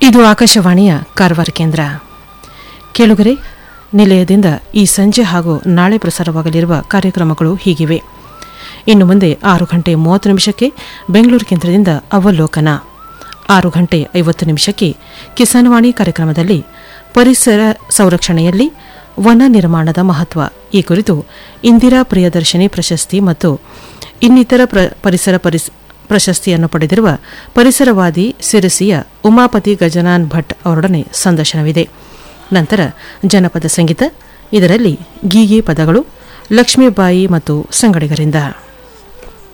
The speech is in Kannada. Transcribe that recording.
ಇದು ಆಕಾಶವಾಣಿಯ ಕಾರವಾರ ಕೇಂದ್ರ ಕೇಳುಗರೆ ನಿಲಯದಿಂದ ಈ ಸಂಜೆ ಹಾಗೂ ನಾಳೆ ಪ್ರಸಾರವಾಗಲಿರುವ ಕಾರ್ಯಕ್ರಮಗಳು ಹೀಗಿವೆ ಇನ್ನು ಮುಂದೆ ಆರು ಗಂಟೆ ಮೂವತ್ತು ನಿಮಿಷಕ್ಕೆ ಬೆಂಗಳೂರು ಕೇಂದ್ರದಿಂದ ಅವಲೋಕನ ಆರು ಗಂಟೆ ಐವತ್ತು ನಿಮಿಷಕ್ಕೆ ಕಿಸಾನ್ವಾಣಿ ಕಾರ್ಯಕ್ರಮದಲ್ಲಿ ಪರಿಸರ ಸಂರಕ್ಷಣೆಯಲ್ಲಿ ವನ ನಿರ್ಮಾಣದ ಮಹತ್ವ ಈ ಕುರಿತು ಇಂದಿರಾ ಪ್ರಿಯದರ್ಶಿನಿ ಪ್ರಶಸ್ತಿ ಮತ್ತು ಇನ್ನಿತರ ಪ್ರ- ಪರಿಸರ ಪರಿಸ್ ಪ್ರಶಸ್ತಿಯನ್ನು ಪಡೆದಿರುವ ಪರಿಸರವಾದಿ ಸಿರಸಿಯ ಉಮಾಪತಿ ಗಜನಾನ್ ಭಟ್ ಅವರೊಡನೆ ಸಂದರ್ಶನವಿದೆ ನಂತರ ಜನಪದ ಸಂಗೀತ ಇದರಲ್ಲಿ ಗೀಗಿ ಪದಗಳು ಲಕ್ಷ್ಮೀಬಾಯಿ ಮತ್ತು ಸಂಗಡಿಗರಿಂದ